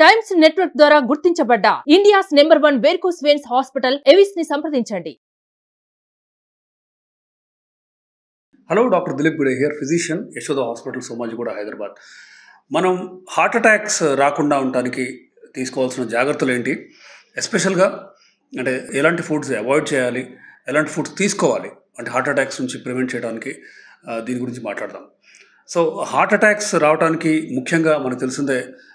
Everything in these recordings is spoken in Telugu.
టైమ్స్ నెట్వర్క్ ద్వారా గుర్తించబడ్డ India's number one varicose veins hospital AVIS ని సంప్రదించండి hello doctor Dilip Gude here physician Yashoda hospital Somajiguda Hyderabad మనం హార్ట్ అటాక్స్ రాకుండా ఉండటానికి తీసుకోవాల్సిన జాగ్రత్తలు ఏంటి ఎస్పెషల్గా అంటే ఎలాంటి ఫుడ్స్ అవాయిడ్ చేయాలి ఎలాంటి ఫుడ్స్ తీసుకోవాలి అంటే హార్ట్ అటాక్స్ నుంచి ప్రివెంట్ చేయడానికి ఆ, దీని గురించి మాట్లాడదాం సో హార్ట్ అటాక్స్ రావడానికి ముఖ్యంగా మనకు తెలిసిందే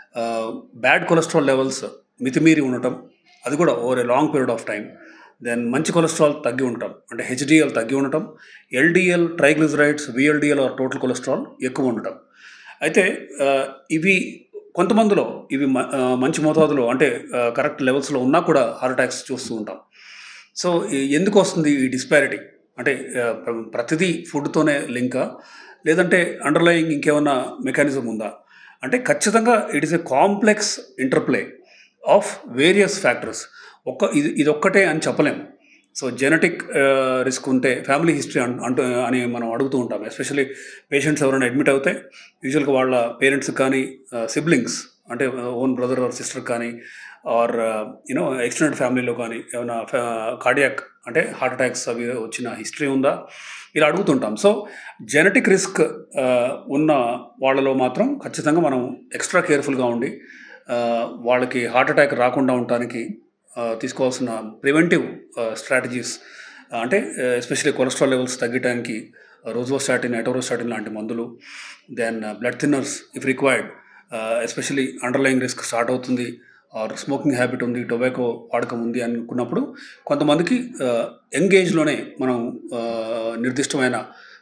బ్యాడ్ కొలెస్ట్రాల్ లెవెల్స్ మితిమీరి ఉండటం అది కూడా over a long period of time then మంచి కొలెస్ట్రాల్ తగ్గి ఉండటం అంటే హెచ్డిఎల్ తగ్గి ఉండటం LDL triglycerides VLDL or total cholesterol ఎక్కువ ఉండటం అయితే ఆ, ఇవి కొంతమందిలో ఇవి మ- ఆ, మంచి మోతాదులో అంటే కరెక్ట్ లెవెల్స్లో ఉన్నా కూడా హార్ట్ అటాక్స్ చూస్తూ ఉంటాం సో ఈ- ఎందుకు వస్తుంది ఈ డిస్పారిటీ అంటే ఆ, ప్ర- ప్రతిదీ ఫుడ్తోనే లింకా లేదంటే అండర్లయింగ్ ఇంకేమన్నా మెకానిజం ఉందా అంటే ఖచ్చితంగా it is a complex interplay of various factors ఒక్క ఇది ఇది ఒక్కటే అని చెప్పలేం సో జెనెటిక్ రిస్క్ ఉంటే ఫ్యామిలీ హిస్టరీ అంటూ అని మనం అడుగుతూ ఉంటాం ఎస్పెషల్లీ పేషెంట్స్ ఎవరైనా అడ్మిట్ అవుతే యూజువల్గా వాళ్ళ పేరెంట్స్ కానీ సిబ్లింగ్స్ అంటే ఓన్ బ్రదర్ ఆర్ సిస్టర్ కానీ ఆర్ యూనో ఎక్స్టెండెడ్ ఫ్యామిలీలో కానీ ఏమైనా కార్డియాక్ అంటే హార్ట్ అటాక్స్ అవి వచ్చిన హిస్టరీ ఉందా ఇలా అడుగుతుంటాం సో జెనెటిక్ రిస్క్ ఉన్న వాళ్ళలో మాత్రం ఖచ్చితంగా మనం ఎక్స్ట్రా కేర్ఫుల్గా ఉండి ఆ, వాళ్ళకి హార్ట్ అటాక్ రాకుండా ఉండటానికి ఆ, తీసుకోవాల్సిన ప్రివెంటివ్ స్ట్రాటజీస్ అంటే ఎస్పెషల్లీ కొలెస్ట్రాల్ లెవెల్స్ తగ్గడానికి రోజోస్టాటిన్ ఎటోరోస్టాటిన్ లాంటి మందులు then blood thinners if required especially underlying risk start అవుతుంది ఆర్ స్మోకింగ్ హ్యాబిట్ ఉంది టొబాకో వాడకం ఉంది అనుకున్నప్పుడు కొంతమందికి యంగ్ ఏజ్లోనే మనం ఆ, నిర్దిష్టమైన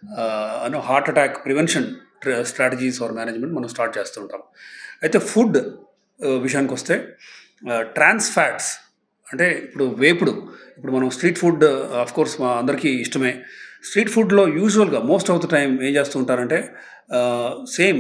అను heart attack prevention strategies or management మనం స్టార్ట్ చేస్తుంటాం అయితే ఫుడ్ విషయానికి వస్తే ట్రాన్స్ ఫ్యాట్స్ అంటే ఇప్పుడు వేపుడు ఇప్పుడు మనం స్ట్రీట్ ఫుడ్ ఆఫ్ కోర్స్ మా అందరికీ ఇష్టమే స్ట్రీట్ ఫుడ్లో యూజువల్గా మోస్ట్ ఆఫ్ ద టైం ఏం చేస్తూ ఉంటారంటే సేమ్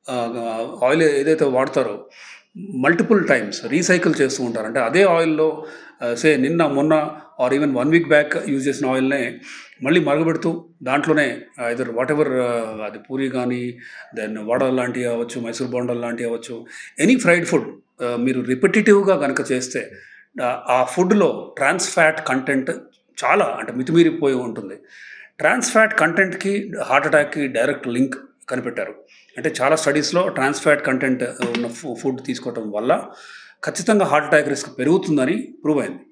ఆయిల్ ఏదైతే వాడతారో మల్టిపుల్ టైమ్స్ రీసైకిల్ చేస్తూ ఉంటారు అంటే అదే ఆయిల్లో సే నిన్న మొన్న or even one week back use చేసిన ఆయిల్నే మళ్ళీ మరగబెడుతూ దాంట్లోనే ఇదర్ వాట్ ఎవర్ అది పూరి కానీ దెన్ వడలు లాంటివి అవ్వచ్చు మైసూర్ బోండల్ లాంటివి అవ్వచ్చు ఎనీ ఫ్రైడ్ ఫుడ్ మీరు రిపిటేటివ్గా కనుక చేస్తే ఆ- ఆ ఫుడ్లో ట్రాన్స్ ఫ్యాట్ కంటెంట్ చాలా అంటే మితిమీరిపోయి ఉంటుంది ట్రాన్స్ ఫ్యాట్ కంటెంట్కి హార్ట్ అటాక్కి డైరెక్ట్ లింక్ కనిపెట్టారు అంటే చాలా స్టడీస్లో ట్రాన్స్ ఫ్యాట్ కంటెంట్ ఉన్న ఫు- ఫుడ్ తీసుకోవటం వల్ల ఖచ్చితంగా హార్ట్ అటాక్ రిస్క్ పెరుగుతుందని ప్రూవ్ అయింది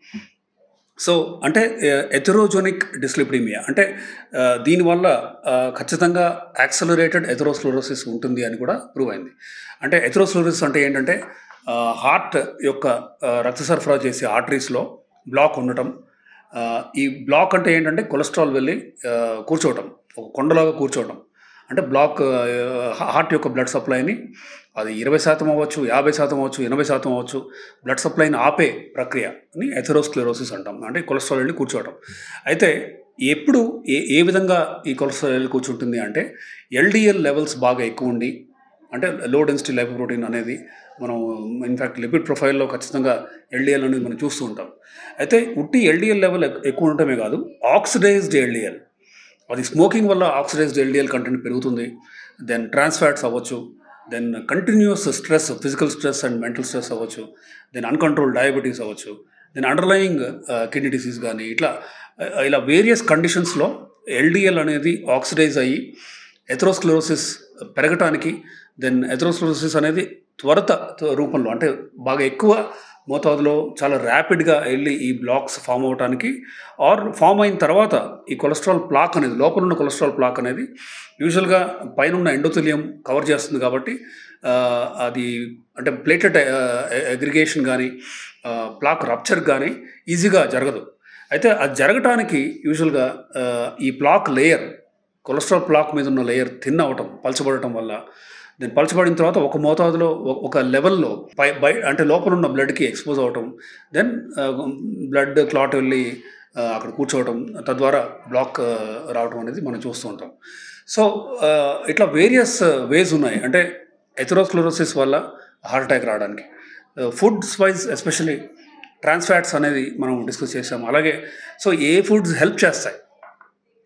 సో అంటే ఎథెరోజోనిక్ డిస్లిపిడీమియా అంటే ఆ, దీనివల్ల ఆ, ఖచ్చితంగా యాక్సలరేటెడ్ ఎథెరోస్క్లోరోసిస్ ఉంటుంది అని కూడా ప్రూవ్ అయింది అంటే ఎథెరోస్క్లోరోసిస్ అంటే ఏంటంటే ఆ, హార్ట్ యొక్క ఆ, రక్త సరఫరా చేసే ఆర్టరీస్లో బ్లాక్ ఉండటం ఆ, ఈ బ్లాక్ అంటే ఏంటంటే కొలెస్ట్రాల్ వెళ్ళి ఆ, కూర్చోవటం ఒక కొండలాగా కూర్చోవటం అంటే బ్లాక్ ఆ, హార్ట్ యొక్క బ్లడ్ సప్లైని అది ఇరవై శాతం అవ్వచ్చు యాభై శాతం అవ్వచ్చు ఎనభై శాతం అవ్వచ్చు బ్లడ్ సప్లైని ఆపే ప్రక్రియని ఎథెరోస్క్లెరోసిస్ అంటాం అంటే కొలెస్ట్రాల్ వెళ్ళి కూర్చోవటం అయితే ఎప్పుడు ఏ ఏ విధంగా ఈ కొలెస్ట్రాల్ వెళ్ళి కూర్చుంటుంది అంటే ఎల్డిఎల్ లెవెల్స్ బాగా ఎక్కువ ఉండి అంటే లో డెన్సిటీ లైపోప్రోటీన్ అనేది మనం ఇన్ఫ్యాక్ట్ లిపిడ్ ప్రొఫైల్లో ఖచ్చితంగా ఎల్డిఎల్ అనేది మనం చూస్తూ ఉంటాం అయితే ఉట్టి ఎల్డిఎల్ లెవెల్ ఎక్కువ ఉండటమే కాదు ఆక్సిడైజ్డ్ ఎల్డిఎల్ అది స్మోకింగ్ వల్ల ఆక్సిడైజ్డ్ ఎల్డిఎల్ కంటెంట్ పెరుగుతుంది దెన్ ట్రాన్స్ఫాట్స్ అవ్వచ్చు then continuous stress physical stress and mental stress అవ్వచ్చు దెన్ అన్కంట్రోల్ డయాబెటీస్ అవ్వచ్చు దెన్ అండర్లయింగ్ కిడ్నీ డిసీజ్ కానీ ఇట్లా uh, ఇలా వేరియస్ కండిషన్స్లో ఎల్డిఎల్ అనేది ఆక్సిడైజ్ అయ్యి ఎథ్రోస్క్లోరోసిస్ పెరగటానికి దెన్ ఎథ్రోస్క్లోరోసిస్ అనేది త్వరత త్వ- రూపంలో అంటే బాగా ఎక్కువ మోతాదులో చాలా ర్యాపిడ్గా వెళ్ళి ఈ బ్లాక్స్ ఫామ్ అవడానికి ఆర్ ఫామ్ అయిన తర్వాత ఈ కొలెస్ట్రాల్ ప్లాక్ అనేది లోపల ఉన్న కొలెస్ట్రాల్ ప్లాక్ అనేది యూజువల్గా పైన ఉన్న ఎండోథెలియం కవర్ చేస్తుంది కాబట్టి ఆ, అది అంటే ప్లేటెడ్ అగ్రిగేషన్ కానీ ప్లాక్ రప్చర్ కానీ ఈజీగా జరగదు అయితే అది జరగటానికి యూజువల్గా ఆ, ఈ ప్లాక్ లేయర్ కొలెస్ట్రాల్ ప్లాక్ మీద ఉన్న లేయర్ థిన్ అవటం పలచబడటం వల్ల దీన్ని పలచబడిన తర్వాత ఒక మోతాదులో ఒక- ఒక లెవెల్లో పై బై అంటే లోపల ఉన్న బ్లడ్కి ఎక్స్పోజ్ అవటం దెన్ బ్లడ్ క్లాట్ వెళ్ళి ఆ, అక్కడ కూర్చోవటం తద్వారా బ్లాక్ ఆ, రావటం అనేది మనం చూస్తూ ఉంటాం సో ఆ, ఇట్లా వేరియస్ వేస్ ఉన్నాయి అంటే ఎథరోస్క్లోరోసిస్ వల్ల హార్ట్ అటాక్ రావడానికి ఫుడ్స్ వైజ్ ఎస్పెషల్లీ ట్రాన్స్ఫాట్స్ అనేది మనం డిస్కస్ చేసాం అలాగే సో ఏ ఫుడ్స్ హెల్ప్ చేస్తాయి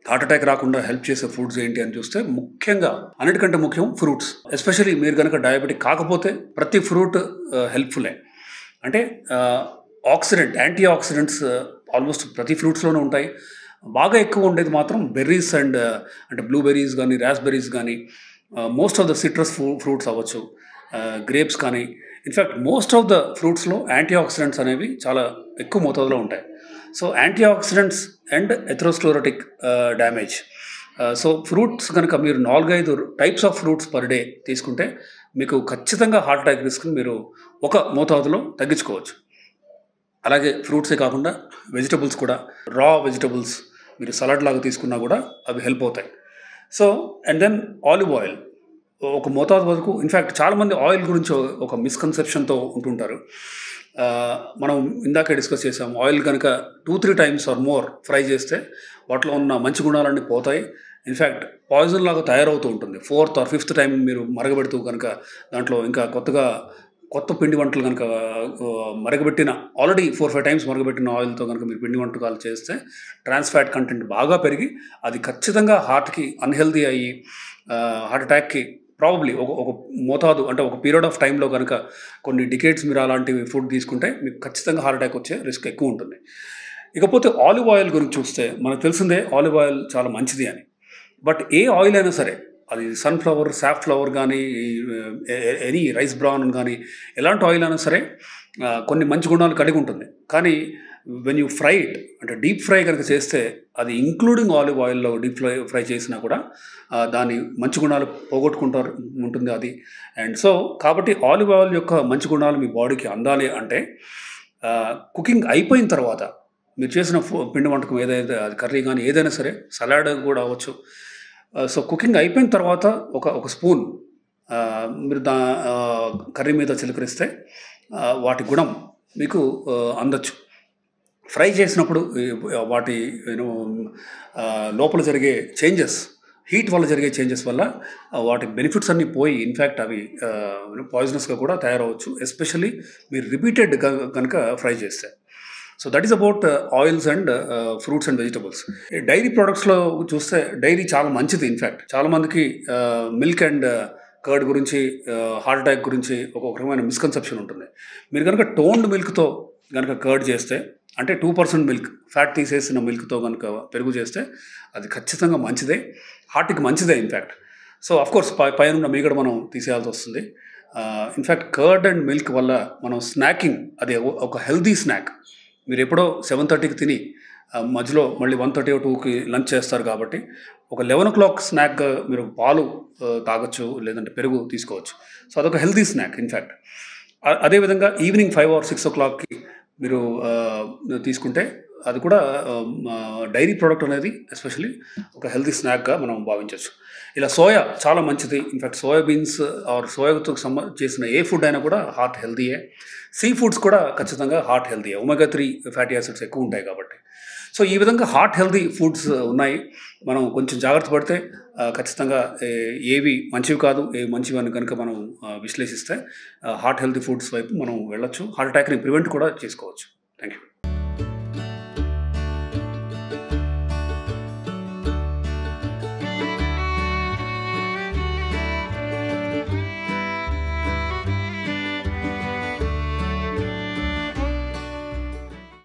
హార్ట్ అటాక్ రాకుండా హెల్ప్ చేసే ఫుడ్స్ ఏంటి అని చూస్తే ముఖ్యంగా అన్నిటికంటే ముఖ్యం ఫ్రూట్స్ ఎస్పెషల్లీ మీరు కనుక డయాబెటిక్ కాకపోతే ప్రతి ఫ్రూట్ హెల్ప్ఫుల్లే అంటే ఆక్సిడెంట్ యాంటీ ఆక్సిడెంట్స్ ఆల్మోస్ట్ ప్రతి ఫ్రూట్స్లోనూ ఉంటాయి బాగా ఎక్కువ ఉండేది మాత్రం బెర్రీస్ అండ్ అంటే బ్లూబెర్రీస్ కానీ రాస్బెర్రీస్ కానీ most of the citrus fruits అవ్వచ్చు గ్రేప్స్ కానీ ఇన్ఫ్యాక్ట్ మోస్ట్ ఆఫ్ ద ఫ్రూట్స్లో యాంటీ ఆక్సిడెంట్స్ అనేవి చాలా ఎక్కువ మోతాదులో ఉంటాయి సో antioxidants and atherosclerotic damage so fruits కనుక మీరు నాలుగైదు types of fruits per day తీసుకుంటే మీకు ఖచ్చితంగా హార్ట్ అటాక్ రిస్క్ని మీరు ఒక మోతాదులో తగ్గించుకోవచ్చు అలాగే ఫ్రూట్సే కాకుండా వెజిటబుల్స్ కూడా రా వెజిటబుల్స్ మీరు సలాడ్ లాగా తీసుకున్నా కూడా అవి హెల్ప్ అవుతాయి so and then olive oil ఒక మోతాదు వరకు ఇన్ఫ్యాక్ట్ చాలామంది ఆయిల్ గురించి ఒక మిస్కన్సెప్షన్తో ఉంటుంటారు ఆ, మనం ఇందాకే డిస్కస్ చేసాం ఆయిల్ కనుక two three times or more fry చేస్తే వాటిలో ఉన్న మంచి గుణాలన్నీ పోతాయి ఇన్ఫ్యాక్ట్ పాయిజన్ లాగా తయారవుతూ ఉంటుంది ఫోర్త్ ఆర్ ఫిఫ్త్ టైం మీరు మరగబెడుతూ కనుక దాంట్లో ఇంకా కొత్తగా కొత్త పిండి వంటలు కనుక ఆ, మరగబెట్టిన ఆల్రెడీ ఫోర్ ఫైవ్ టైమ్స్ మరగబెట్టిన ఆయిల్తో కనుక మీరు పిండి వంటకాలు చేస్తే ట్రాన్స్ ఫ్యాట్ కంటెంట్ బాగా పెరిగి అది ఖచ్చితంగా హార్ట్కి అన్హెల్దీ అయ్యి హార్ట్ అటాక్కి ప్రాబబ్లీ ఒక ఒక మోతాదు అంటే ఒక పీరియడ్ ఆఫ్ టైంలో కనుక కొన్ని డికేట్స్ మీరు అలాంటి ఫుడ్ తీసుకుంటే మీకు ఖచ్చితంగా హార్ట్ అటాక్ వచ్చే రిస్క్ ఎక్కువ ఉంటుంది ఇకపోతే ఆలివ్ ఆయిల్ గురించి చూస్తే మనకు తెలిసిందే ఆలివ్ ఆయిల్ చాలా మంచిది అని బట్ ఏ ఆయిల్ అయినా సరే అది సన్ఫ్లవర్ సాఫ్ ఫ్లవర్ కానీ ఎనీ రైస్ బ్రౌన్ కానీ ఎలాంటి ఆయిల్ అయినా సరే ఆ, కొన్ని మంచి గుణాలు కలిగి ఉంటుంది కానీ వెన్ యూ ఫ్రై ఇట్ అంటే డీప్ ఫ్రై కనుక చేస్తే అది ఇంక్లూడింగ్ ఆలివ్ ఆయిల్లో డీప్ ఫ్రై ఫ్రై చేసినా కూడా ఆ, దాని మంచి గుణాలు పోగొట్టుకుంటారు ఉంటుంది అది అండ్ సో కాబట్టి ఆలివ్ ఆయిల్ యొక్క మంచి గుణాలు మీ బాడీకి అందాలి అంటే కుకింగ్ అయిపోయిన తర్వాత మీరు చేసిన ఫు- పిండి వంటకం ఏదైతే అది కర్రీ కానీ ఏదైనా సరే సలాడ్ కూడా అవ్వచ్చు సో కుకింగ్ అయిపోయిన తర్వాత ఒక ఒక స్పూన్ ఆ, మీరు దా ఆ, కర్రీ మీద చిలకరిస్తే ఆ, వాటి గుణం మీకు ఆ, అందచ్చు ఫ్రై చేసినప్పుడు ఈ వాటి యూనో లోపల జరిగే చేంజెస్ హీట్ వల్ల జరిగే చేంజెస్ వల్ల ఆ, వాటి బెనిఫిట్స్ అన్నీ పోయి ఇన్ఫ్యాక్ట్ అవి పాయిజనస్గా కూడా తయారవచ్చు ఎస్పెషల్లీ మీరు రిపీటెడ్ కనుక ఫ్రై చేస్తే so that is about oils and fruits and vegetables dairy ప్రోడక్ట్స్లో చూస్తే డైరీ చాలా మంచిది ఇన్ఫ్యాక్ట్ చాలామందికి మిల్క్ అండ్ కర్డ్ గురించి హార్ట్ అటాక్ గురించి ఒక ఒక రకమైన మిస్కన్సెప్షన్ ఉంటుంది మీరు కనుక టోన్డ్ మిల్క్తో కనుక కర్డ్ చేస్తే అంటే టూ పర్సెంట్ మిల్క్ ఫ్యాట్ తీసేసిన మిల్క్తో కనుక పెరుగు చేస్తే అది ఖచ్చితంగా మంచిదే హార్ట్కి మంచిదే ఇన్ఫ్యాక్ట్ సో అఫ్కోర్స్ పై పైన ఉన్న మీగడ మనం తీసేయాల్సి వస్తుంది ఇన్ఫ్యాక్ట్ కర్డ్ అండ్ మిల్క్ వల్ల మనం స్నాకింగ్ అది ఒక హెల్దీ స్నాక్ మీరు ఎప్పుడో సెవెన్ థర్టీకి తిని ఆ, మధ్యలో మళ్ళీ వన్ థర్టీ టూకి లంచ్ చేస్తారు కాబట్టి ఒక లెవెన్ ఓ క్లాక్ స్నాక్ మీరు పాలు ఆ, తాగొచ్చు లేదంటే పెరుగు తీసుకోవచ్చు సో అదొక హెల్దీ స్నాక్ ఇన్ఫ్యాక్ట్ అదేవిధంగా ఈవినింగ్ ఫైవ్ ఆర్ సిక్స్ ఓ క్లాక్కి మీరు ఆ, తీసుకుంటే అది కూడా డైరీ ప్రోడక్ట్ అనేది ఎస్పెషల్లీ ఒక హెల్తీ స్నాక్గా మనం భావించవచ్చు ఇలా సోయా చాలా మంచిది ఇన్ఫ్యాక్ట్ సోయా బీన్స్ ఆర్ సోయాతో సంబ చేసిన ఏ ఫుడ్ అయినా కూడా హార్ట్ హెల్తీయే సీ ఫుడ్స్ కూడా ఖచ్చితంగా హార్ట్ హెల్తీయే ఒమెగా త్రీ ఫ్యాటీ యాసిడ్స్ ఎక్కువ ఉంటాయి కాబట్టి సో ఈ విధంగా హార్ట్ హెల్తీ ఫుడ్స్ ఉన్నాయి మనం కొంచెం జాగ్రత్త పడితే ఆ, ఖచ్చితంగా ఏ- ఏవి మంచివి కాదు ఏవి మంచివి అని కనుక మనం ఆ, విశ్లేషిస్తే హార్ట్ హెల్తీ ఫుడ్స్ వైపు మనం వెళ్ళొచ్చు హార్ట్ అటాక్ని ప్రివెంట్ కూడా చేసుకోవచ్చు థ్యాంక్ యూ